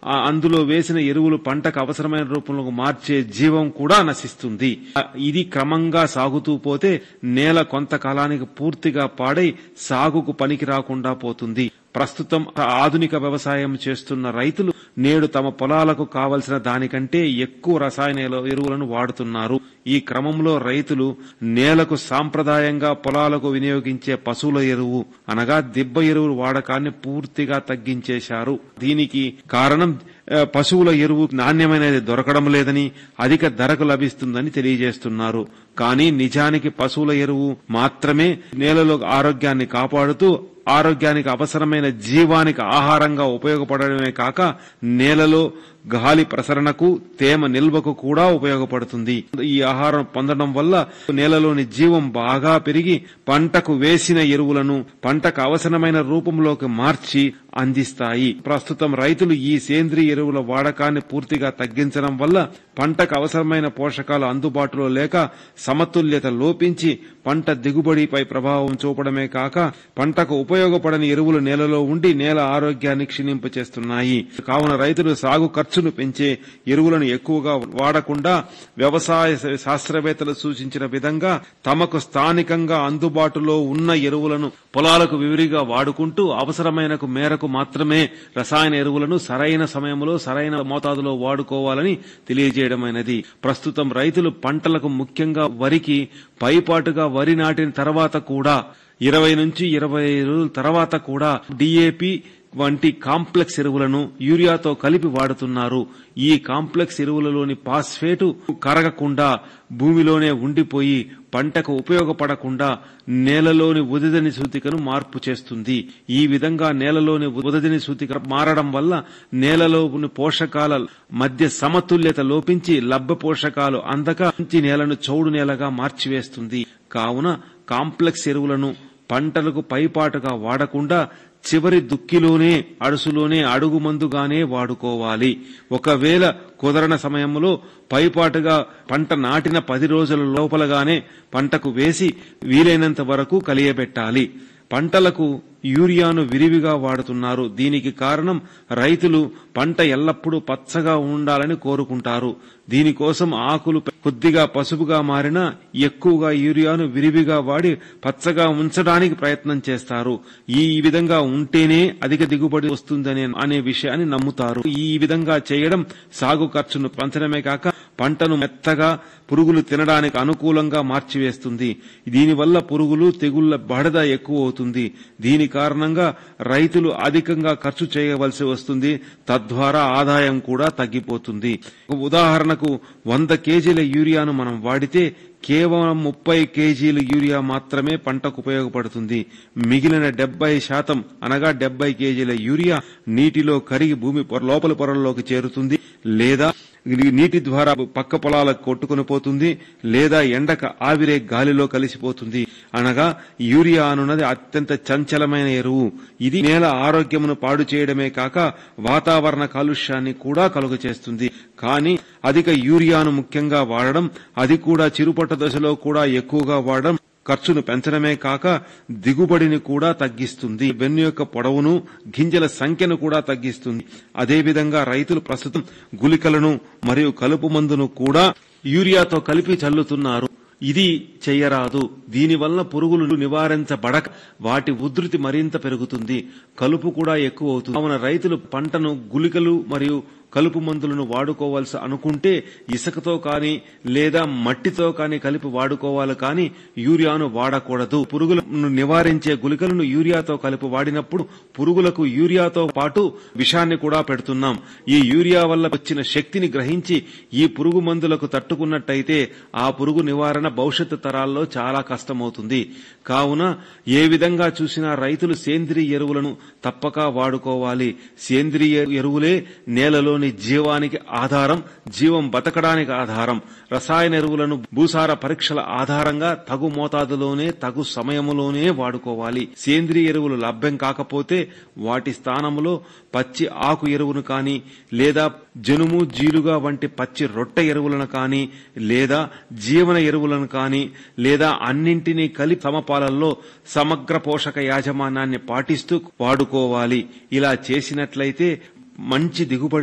ఆ అందులో వేసిన ఎరువులు పంటకు అవసరమైన రూపంలో మార్చే జీవం కూడా నశిస్తుంది ఆ, ఇది క్రమంగా సాగుతూ పోతే నేల కొంతకాలానికి పూర్తిగా పాడై సాగుకు పనికి రాకుండా పోతుంది ప్రస్తుతం ఆధునిక వ్యవసాయం చేస్తున్న రైతులు నేడు తమ పొలాలకు కావలసిన దానికంటే ఎక్కువ రసాయన ఎరువులను వాడుతున్నారు ఈ క్రమంలో రైతులు నేలకు సాంప్రదాయంగా పొలాలకు వినియోగించే పశువుల ఎరువు అనగా దిబ్బ ఎరువుల వాడకాన్ని పూర్తిగా తగ్గించేశారు దీనికి కారణం ఆ, పశువుల ఎరువు నాణ్యమైనది దొరకడం లేదని అధిక ధరకు లభిస్తుందని తెలియజేస్తున్నారు కానీ నిజానికి పశువుల ఎరువు మాత్రమే నేలలో ఆరోగ్యాన్ని కాపాడుతూ ఆరోగ్యానికి అవసరమైన జీవానికి ఆహారంగా ఉపయోగపడడమే కాక నేలలో గాలి ప్రసరణకు తేమ నిల్వకు కూడా ఉపయోగపడుతుంది ఈ ఆహారం పొందడం వల్ల నేలలోని జీవం బాగా పెరిగి పంటకు వేసిన ఎరువులను పంటకు అవసరమైన రూపంలోకి మార్చి అందిస్తాయి ప్రస్తుతం రైతులు ఈ సేంద్రియ ఎరువుల వాడకాన్ని పూర్తిగా తగ్గించడం వల్ల పంటకు అవసరమైన పోషకాలు అందుబాటులో లేక సమతుల్యత లోపించి పంట దిగుబడిపై ప్రభావం చూపడమే కాక పంటకు ఉపయోగపడని ఎరువులు నేలలో ఉండి నేల ఆరోగ్యాన్ని క్షీణింపచేస్తున్నాయి కావున రైతులు సాగు ఖర్చును పెంచే ఎరువులను ఎక్కువగా వాడకుండా వ్యవసాయ శాస్త్రవేత్తలు సూచించిన విధంగా తమకు స్థానికంగా అందుబాటులో ఉన్న ఎరువులను పొలాలకు విరివిగా వాడుకుంటూ అవసరమైన మేరకు మాత్రమే రసాయన ఎరువులను సరైన సమయంలో సరైన మోతాదులో వాడుకోవాలని తెలియజేయడమైనది ప్రస్తుతం రైతులు పంటలకు ముఖ్యంగా వరికి పైపాటుగా వరి నాటిన తర్వాత కూడా ఇరవై నుంచి ఇరవై రోజుల తర్వాత కూడా డిఏపి వంటి కాంప్లెక్స్ ఎరువులను యూరియాతో కలిపి వాడుతున్నారు ఈ కాంప్లెక్స్ ఎరువులలోని పాస్ఫేటు కరగకుండా భూమిలోనే ఉండిపోయి పంటకు ఉపయోగపడకుండా నేలలోని ఉదజని సూతికను మార్పు చేస్తుంది ఈ విధంగా నేలలోని ఉదజని సూతిక మారడం వల్ల నేలలోని పోషకాల మధ్య సమతుల్యత లోపించి లభ్య పోషకాలు అందక మంచి నేలను చౌడు నేలగా మార్చివేస్తుంది కావున కాంప్లెక్స్ ఎరువులను పంటలకు పైపాటుగా వాడకుండా చివరి దుక్కిలోనే అడుసులోనే అడుగు మందుగానే వాడుకోవాలి ఒకవేళ కుదరన సమయంలో పైపాటుగా పంట నాటిన పది రోజుల లోపలగానే పంటకు వేసి వీలైనంత వరకు కలియబెట్టాలి పంటలకు యూరియాను విరివిగా వాడుతున్నారు దీనికి కారణం రైతులు పంట ఎల్లప్పుడూ పచ్చగా ఉండాలని కోరుకుంటారు దీనికోసం ఆకులు కొద్దిగా పసుపుగా మారినా ఎక్కువగా యూరియాను విరివిగా వాడి పచ్చగా ఉంచడానికి ప్రయత్నం చేస్తారు ఈ విధంగా ఉంటేనే అధిక దిగుబడి వస్తుందనే అనే విషయాన్ని నమ్ముతారు ఈ విధంగా చేయడం సాగు ఖర్చును పెంచడమే కాక పంటను మెత్తగా పురుగులు తినడానికి అనుకూలంగా మార్చివేస్తుంది దీనివల్ల పురుగులు తెగుళ్ల బడద ఎక్కువ అవుతుంది దీని కారణంగా రైతులు అధికంగా ఖర్చు చేయవలసి వస్తుంది తద్వారా ఆదాయం కూడా తగ్గిపోతుంది ఉదాహరణకు వంద కేజీల యూరియాను మనం వాడితే కేవలం ముప్పై కేజీల యూరియా మాత్రమే పంటకు ఉపయోగపడుతుంది మిగిలిన డెబ్బై శాతం అనగా డెబ్బై కేజీల యూరియా నీటిలో కరిగి భూమి పొర- లోపలి పొరల్లోకి చేరుతుంది లేదా ఇది నీటి ద్వారా పక్క పొలాలకు కొట్టుకుని పోతుంది లేదా ఎండక ఆవిరే గాలిలో కలిసిపోతుంది అనగా యూరియా అనున్నది అత్యంత చంచలమైన ఎరువు ఇది నేల ఆరోగ్యమును పాడు చేయడమే కాక వాతావరణ కాలుష్యాన్ని కూడా కలుగ చేస్తుంది కానీ అధిక యూరియాను ముఖ్యంగా వాడడం అది కూడా చిరుపట్ట దశలో కూడా ఎక్కువగా వాడడం ఖర్చును పెంచడమే కాక దిగుబడిని కూడా తగ్గిస్తుంది వెన్ను యొక్క పొడవును గింజల సంఖ్యను కూడా తగ్గిస్తుంది అదేవిధంగా రైతులు ప్రస్తుతం గుళికలను మరియు కలుపు మందును కూడా యూరియాతో కలిపి చల్లుతున్నారు ఇది చెయ్యరాదు దీనివల్ల పురుగులు నివారించబడక వాటి ఉధృతి మరింత పెరుగుతుంది కలుపు కూడా ఎక్కువ అవుతుంది కావున రైతులు పంటను గుళికలు మరియు కలుపు మందులను వాడుకోవాల్సి అనుకుంటే ఇసుకతో కానీ లేదా మట్టితో కానీ కలిపి వాడుకోవాలి కానీ యూరియాను వాడకూడదు పురుగులను నివారించే గుళికలను యూరియాతో కలిపి వాడినప్పుడు పురుగులకు యూరియాతో పాటు విషాన్ని కూడా పెడుతున్నాం ఈ యూరియా వల్ల వచ్చిన శక్తిని గ్రహించి ఈ పురుగు మందులకు తట్టుకున్నట్టయితే ఆ పురుగు నివారణ భవిష్యత్తు తరాల్లో చాలా కష్టమవుతుంది కావున ఏ విధంగా చూసినా రైతులు సేంద్రియ ఎరువులను తప్పక వాడుకోవాలి సేంద్రియ ఎరువులే నేలలోని జీవానికి ఆధారం జీవం బతకడానికి ఆధారం రసాయన ఎరువులను భూసార పరీక్షల ఆధారంగా తగు మోతాదులోనే తగు సమయములోనే వాడుకోవాలి సేంద్రియ ఎరువులు లభ్యం కాకపోతే వాటి స్థానంలో పచ్చి ఆకు ఎరువును కానీ లేదా జనుము జీలుగా వంటి పచ్చి రొట్టె ఎరువులను కానీ లేదా జీవన ఎరువులను కానీ లేదా అన్నింటినీ కలిపి సమపాలల్లో సమగ్ర పోషక యాజమాన్యాన్ని పాటిస్తూ వాడుకోవాలి ఇలా చేసినట్లయితే మంచి దిగుబడి